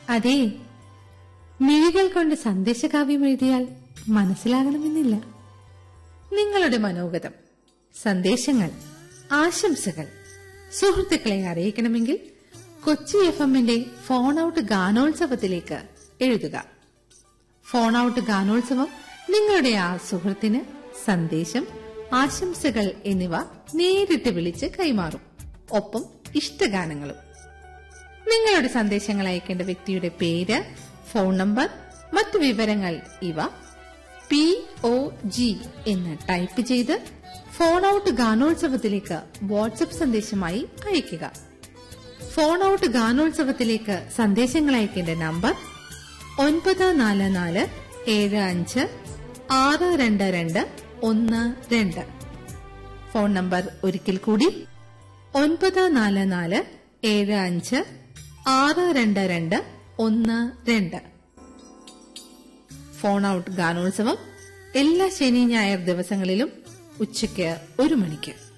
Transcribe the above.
അതെ മിഴികൾ കൊണ്ട് സന്ദേശകാവ്യം എഴുതിയാൽ മനസ്സിലാകണമെന്നില്ല നിങ്ങളുടെ മനോഗതം സന്ദേശങ്ങൾ ആശംസകൾ സുഹൃത്തുക്കളെ അറിയിക്കണമെങ്കിൽ കൊച്ചി എഫ് എമ്മിന്റെ ഫോൺ ഔട്ട് ഗാനോത്സവത്തിലേക്ക് എഴുതുക ഫോൺ ഔട്ട് ഗാനോത്സവം നിങ്ങളുടെ ആ സുഹൃത്തിന് സന്ദേശം ആശംസകൾ എന്നിവ നേരിട്ട് വിളിച്ച് കൈമാറും ഒപ്പം ഇഷ്ടഗാനങ്ങളും നിങ്ങളുടെ സന്ദേശങ്ങൾ അയക്കേണ്ട വ്യക്തിയുടെ പേര് ഫോൺ നമ്പർ മറ്റു വിവരങ്ങൾ ഇവ പി ഒ ജി എന്ന് ടൈപ്പ് ചെയ്ത് ഫോൺ ഔട്ട് ഗാനോത്സവത്തിലേക്ക് വാട്സപ്പ് സന്ദേശമായി അയയ്ക്കുക ഫോൺ ഔട്ട് ഗാനോത്സവത്തിലേക്ക് സന്ദേശങ്ങൾ അയക്കേണ്ട നമ്പർ ഒൻപത് നാല് നാല് ഏഴ് അഞ്ച് ആറ് രണ്ട് രണ്ട് ഒന്ന് രണ്ട് ഫോൺ നമ്പർ ഒരിക്കൽ കൂടി ഒൻപത് നാല് നാല് ഏഴ് അഞ്ച് ആറ് രണ്ട് രണ്ട് ഒന്ന് രണ്ട് ഫോൺ ഔട്ട് ഗാനോത്സവം എല്ലാ ശനി ഞായർ ദിവസങ്ങളിലും ഉച്ചയ്ക്ക് ഒരു മണിക്ക്